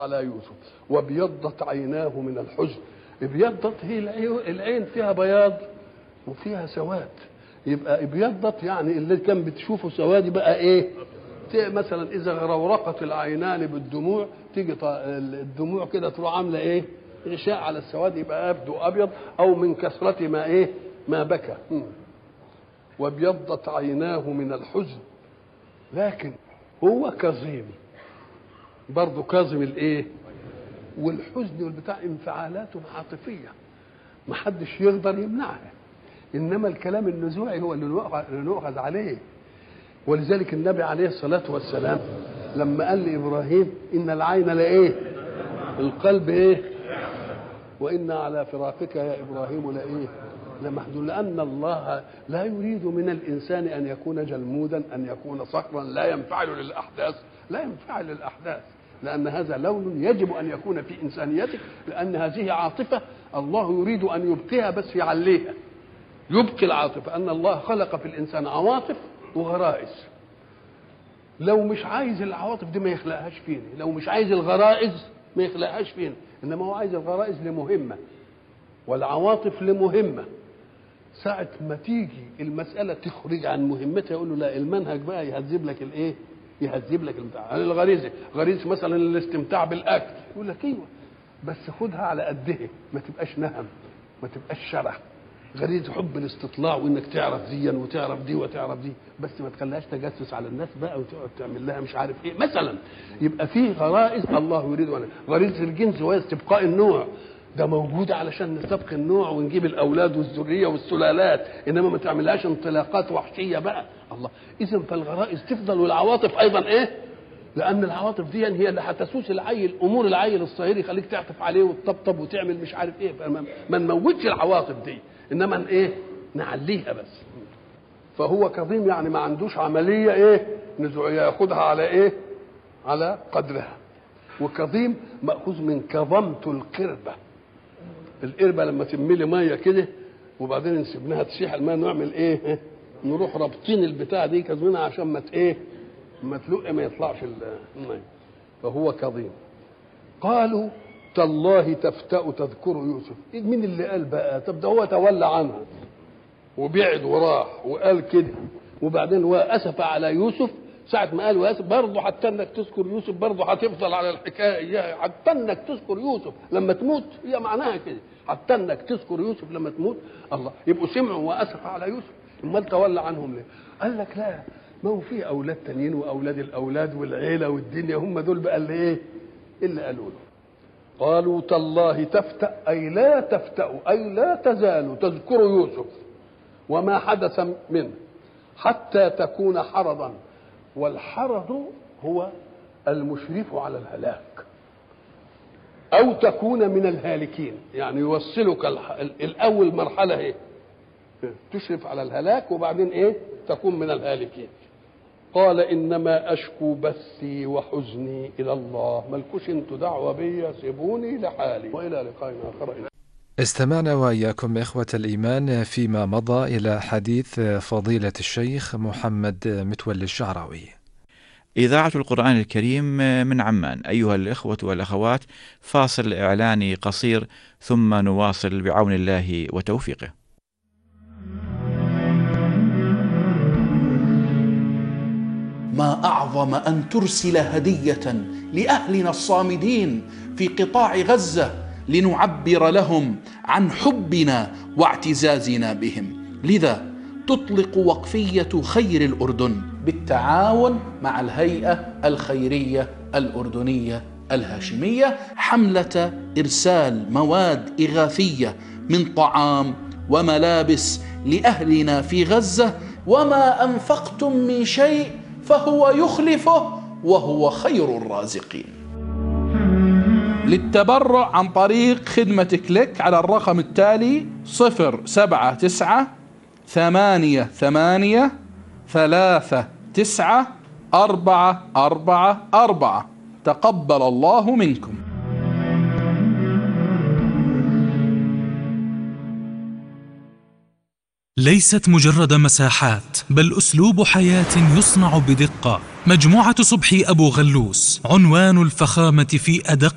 على يوسف وابيضت عيناه من الحزن ابيضت هي العيو- العين فيها بياض وفيها سواد يبقى ابيضت يعني اللي كان بتشوفه سواد يبقى ايه ت- مثلا اذا غرورقت العينان بالدموع تيجي ط- الدموع كده تروح عامله ايه غشاء على السواد يبقى يبدو ابيض او من كثره ما ايه ما بكى مم. وابيضت عيناه من الحزن لكن هو كظيم برضه كاظم الايه والحزن والبتاع انفعالات عاطفيه ما حدش يقدر يمنعها انما الكلام النزوعي هو اللي نؤخذ- اللي نؤخذ عليه ولذلك النبي عليه الصلاه والسلام لما قال لابراهيم ان العين لايه القلب ايه وإنا على فراقك يا إبراهيم لإيه لمحزون لأن الله لا يريد من الإنسان أن يكون جلمودا أن يكون صخرا لا ينفعل للأحداث لا ينفعل للأحداث لأن هذا لون يجب أن يكون في إنسانيتك لأن هذه عاطفة الله يريد أن يبقيها بس يعليها يبقي العاطفة أن الله خلق في الإنسان عواطف وغرائز لو مش عايز العواطف دي ما يخلقهاش فينا لو مش عايز الغرائز ما يخلقهاش فينا انما هو عايز الغرائز لمهمه والعواطف لمهمه ساعة ما تيجي المسألة تخرج عن مهمتها يقول له لا المنهج بقى يهذب لك الايه؟ يهذب لك البتاع يعني الغريزة غريزة مثلا الاستمتاع بالأكل يقول لك ايوه بس خدها على قدها ما تبقاش نهم ما تبقاش شره غريزة حب الاستطلاع وانك تعرف دي وتعرف دي وتعرف دي بس ما تخليهاش تجسس على الناس بقى وتقعد تعمل لها مش عارف ايه مثلا يبقى في غرائز الله يريد أن غريزة الجنس وهي استبقاء النوع ده موجود علشان نستبقي النوع ونجيب الاولاد والذريه والسلالات انما ما تعملهاش انطلاقات وحشيه بقى الله اذا فالغرائز تفضل والعواطف ايضا ايه لان العواطف دي هي اللي هتسوس العيل امور العيل الصغير يخليك تعطف عليه وتطبطب وتعمل مش عارف ايه فما ما نموتش العواطف دي انما ن- ايه نعليها بس فهو كظيم يعني ما عندوش عمليه ايه نزوعيه ياخدها على ايه على قدرها وكظيم ماخوذ من كظمت القربه القربه لما تملي ميه كده وبعدين نسيبناها تسيح الماء نعمل ايه نروح رابطين البتاع دي كظمينها عشان ما ت- ايه ما تلق ما يطلعش ال- الميه فهو كظيم قالوا تالله تفتأ تذكر يوسف إيه مين اللي قال بقى طب ده هو تولى عنها وبعد وراح وقال كده وبعدين واسف على يوسف ساعة ما قال واسف برضه حتى انك تذكر يوسف برضه هتفضل على الحكايه اياها حتى انك تذكر يوسف لما تموت هي معناها كده حتى انك تذكر يوسف لما تموت الله يبقوا سمعوا واسف على يوسف امال تولى عنهم ليه؟ قال لك لا ما هو في اولاد تانيين واولاد الاولاد والعيله والدنيا هم دول بقى اللي ايه؟ اللي قالوا له قالوا تالله تفتأ أي لا تفتأ أي لا تزال تذكر يوسف وما حدث منه حتى تكون حرضا والحرض هو المشرف على الهلاك أو تكون من الهالكين يعني يوصلك الح- الأول مرحلة إيه تشرف على الهلاك وبعدين إيه تكون من الهالكين قال انما اشكو بثي وحزني الى الله ملكوش انتوا دعوه بيا سيبوني لحالي والى لقاء اخر إن استمعنا وإياكم إخوة الإيمان فيما مضى إلى حديث فضيلة الشيخ محمد متولي الشعراوي إذاعة القرآن الكريم من عمان أيها الإخوة والأخوات فاصل إعلاني قصير ثم نواصل بعون الله وتوفيقه ما اعظم ان ترسل هديه لاهلنا الصامدين في قطاع غزه لنعبر لهم عن حبنا واعتزازنا بهم لذا تطلق وقفيه خير الاردن بالتعاون مع الهيئه الخيريه الاردنيه الهاشميه حمله ارسال مواد اغاثيه من طعام وملابس لاهلنا في غزه وما انفقتم من شيء فهو يخلفه وهو خير الرازقين للتبرع عن طريق خدمة كليك على الرقم التالي صفر سبعة تسعة ثمانية ثمانية ثلاثة تسعة أربعة أربعة أربعة تقبل الله منكم ليست مجرد مساحات بل اسلوب حياه يصنع بدقه مجموعه صبحي ابو غلوس عنوان الفخامه في ادق